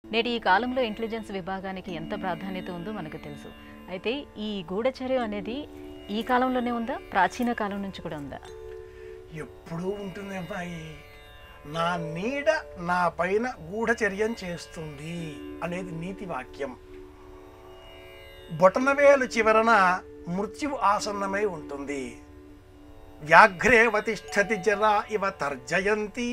నేటి ఈ కాలంలో ఇంటెలిజెన్స్ విభాగానికి ఎంత ప్రాధాన్యత ఉందో మనకు తెలుసు అయితే ఈ గూఢచర్యం అనేది ఈ కాలంలోనే ఉందా ప్రాచీన కాలం నుంచి కూడా ఉందా ఎప్పుడూ ఉంటుంది అమ్మాయి నా నీడ నా పైన గూఢచర్యం చేస్తుంది అనేది నీతి వాక్యం బొటనవేలు చివరన మృత్యువు ఆసన్నమై ఉంటుంది వ్యాఘ్రే వతిష్ఠతి జరా ఇవ తర్జయంతి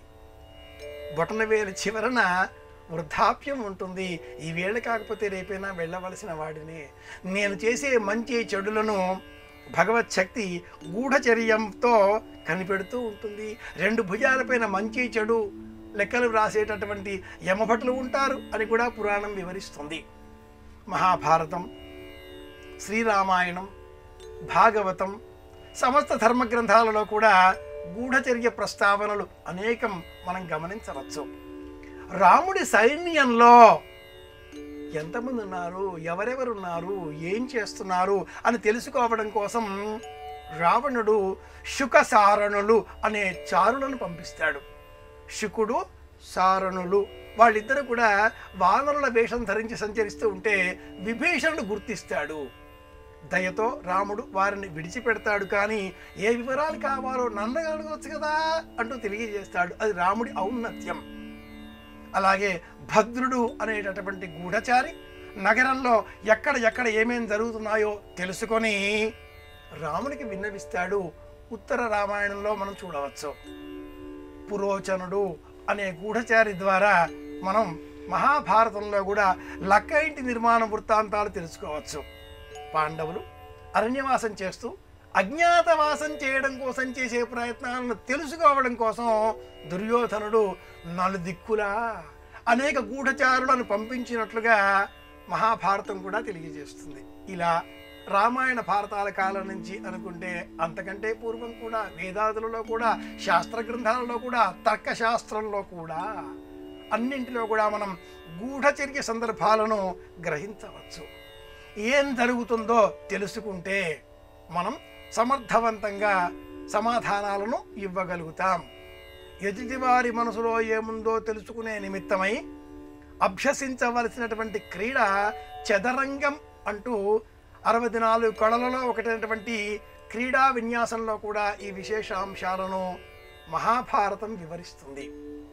బొటనవేలు చివరన వృద్ధాప్యం ఉంటుంది ఈ వేళ కాకపోతే రేపైనా వెళ్ళవలసిన వాడినే నేను చేసే మంచి చెడులను భగవత్ శక్తి గూఢచర్యంతో కనిపెడుతూ ఉంటుంది రెండు భుజాలపైన మంచి చెడు లెక్కలు వ్రాసేటటువంటి యమభటులు ఉంటారు అని కూడా పురాణం వివరిస్తుంది మహాభారతం శ్రీరామాయణం భాగవతం సమస్త ధర్మ గ్రంథాలలో కూడా గూఢచర్య ప్రస్తావనలు అనేకం మనం గమనించవచ్చు రాముడి సైన్యంలో ఎంతమంది ఉన్నారు ఎవరెవరు ఉన్నారు ఏం చేస్తున్నారు అని తెలుసుకోవడం కోసం రావణుడు శుకసారణులు అనే చారులను పంపిస్తాడు శుకుడు సారణులు వాళ్ళిద్దరు కూడా వానరుల వేషం ధరించి సంచరిస్తూ ఉంటే విభీషణుడు గుర్తిస్తాడు దయతో రాముడు వారిని విడిచిపెడతాడు కానీ ఏ వివరాలు కావాలో నన్ను అడగవచ్చు కదా అంటూ తెలియజేస్తాడు అది రాముడి ఔన్నత్యం అలాగే భద్రుడు అనేటటువంటి గూఢచారి నగరంలో ఎక్కడ ఎక్కడ ఏమేం జరుగుతున్నాయో తెలుసుకొని రామునికి విన్నవిస్తాడు ఉత్తర రామాయణంలో మనం చూడవచ్చు పురోచనుడు అనే గూఢచారి ద్వారా మనం మహాభారతంలో కూడా లక్క ఇంటి నిర్మాణ వృత్తాంతాలు తెలుసుకోవచ్చు పాండవులు అరణ్యవాసం చేస్తూ అజ్ఞాతవాసం చేయడం కోసం చేసే ప్రయత్నాలను తెలుసుకోవడం కోసం దుర్యోధనుడు నలుదిక్కులా అనేక గూఢచారులను పంపించినట్లుగా మహాభారతం కూడా తెలియజేస్తుంది ఇలా రామాయణ భారతాల కాలం నుంచి అనుకుంటే అంతకంటే పూర్వం కూడా వేదాదులలో కూడా శాస్త్ర గ్రంథాలలో కూడా తర్కశాస్త్రంలో కూడా అన్నింటిలో కూడా మనం గూఢచర్య సందర్భాలను గ్రహించవచ్చు ఏం జరుగుతుందో తెలుసుకుంటే మనం సమర్థవంతంగా సమాధానాలను ఇవ్వగలుగుతాం ఎదుటివారి మనసులో ఏముందో తెలుసుకునే నిమిత్తమై అభ్యసించవలసినటువంటి క్రీడ చదరంగం అంటూ అరవై నాలుగు కళలలో ఒకటైనటువంటి క్రీడా విన్యాసంలో కూడా ఈ విశేషాంశాలను మహాభారతం వివరిస్తుంది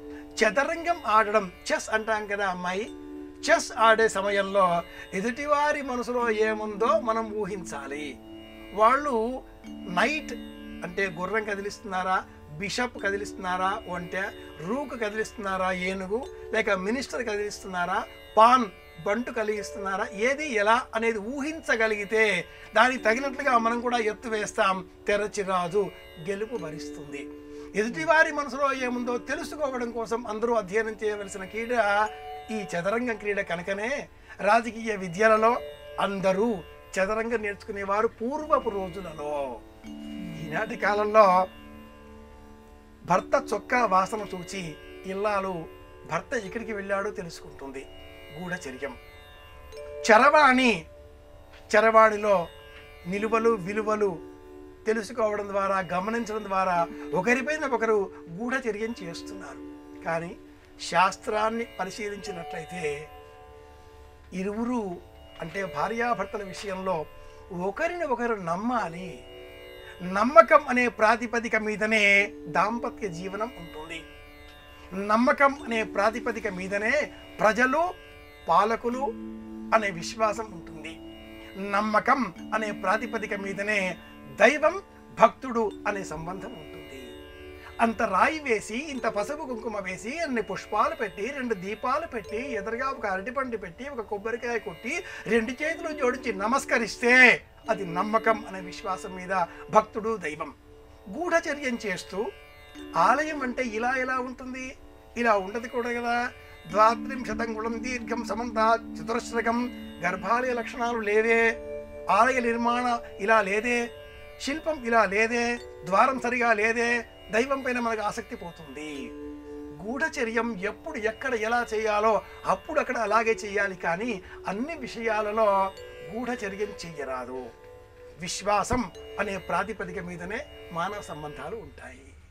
చదరంగం ఆడడం చెస్ అంటాం కదా అమ్మాయి చెస్ ఆడే సమయంలో ఎదుటివారి మనసులో ఏముందో మనం ఊహించాలి వాళ్ళు నైట్ అంటే గుర్రం కదిలిస్తున్నారా బిషప్ కదిలిస్తున్నారా అంటే రూక్ కదిలిస్తున్నారా ఏనుగు లేక మినిస్టర్ కదిలిస్తున్నారా పాన్ బంటు కలిగిస్తున్నారా ఏది ఎలా అనేది ఊహించగలిగితే దానికి తగినట్లుగా మనం కూడా ఎత్తు వేస్తాం తెరచిరాజు గెలుపు భరిస్తుంది ఎదుటివారి మనసులో ఏముందో తెలుసుకోవడం కోసం అందరూ అధ్యయనం చేయవలసిన క్రీడ ఈ చదరంగం క్రీడ కనుకనే రాజకీయ విద్యలలో అందరూ చదరంగం నేర్చుకునేవారు పూర్వపు రోజులలో ఈనాటి కాలంలో భర్త చొక్కా వాసన చూచి ఇల్లాలు భర్త ఎక్కడికి వెళ్ళాడో తెలుసుకుంటుంది గూఢచర్యం చరవాణి చరవాణిలో నిలువలు విలువలు తెలుసుకోవడం ద్వారా గమనించడం ద్వారా ఒకరిపైన ఒకరు గూఢచర్యం చేస్తున్నారు కానీ శాస్త్రాన్ని పరిశీలించినట్లయితే ఇరువురు అంటే భార్యాభర్తల విషయంలో ఒకరిని ఒకరు నమ్మాలి నమ్మకం అనే ప్రాతిపదిక మీదనే దాంపత్య జీవనం ఉంటుంది నమ్మకం అనే ప్రాతిపదిక మీదనే ప్రజలు పాలకులు అనే విశ్వాసం ఉంటుంది నమ్మకం అనే ప్రాతిపదిక మీదనే దైవం భక్తుడు అనే సంబంధం ఉంటుంది అంత రాయి వేసి ఇంత పసుపు కుంకుమ వేసి అన్ని పుష్పాలు పెట్టి రెండు దీపాలు పెట్టి ఎదురుగా ఒక అరటిపండు పెట్టి ఒక కొబ్బరికాయ కొట్టి రెండు చేతులు జోడించి నమస్కరిస్తే అది నమ్మకం అనే విశ్వాసం మీద భక్తుడు దైవం గూఢచర్యం చేస్తూ ఆలయం అంటే ఇలా ఎలా ఉంటుంది ఇలా ఉండదు కూడా కదా ద్వాత్రింశతం గుణం దీర్ఘం సమంత చతురస్రకం గర్భాలయ లక్షణాలు లేవే ఆలయ నిర్మాణ ఇలా లేదే శిల్పం ఇలా లేదే ద్వారం సరిగా లేదే దైవం పైన మనకు ఆసక్తి పోతుంది గూఢచర్యం ఎప్పుడు ఎక్కడ ఎలా చేయాలో అప్పుడు అక్కడ అలాగే చేయాలి కానీ అన్ని విషయాలలో గూఢచర్యం చెయ్యరాదు విశ్వాసం అనే ప్రాతిపదిక మీదనే మానవ సంబంధాలు ఉంటాయి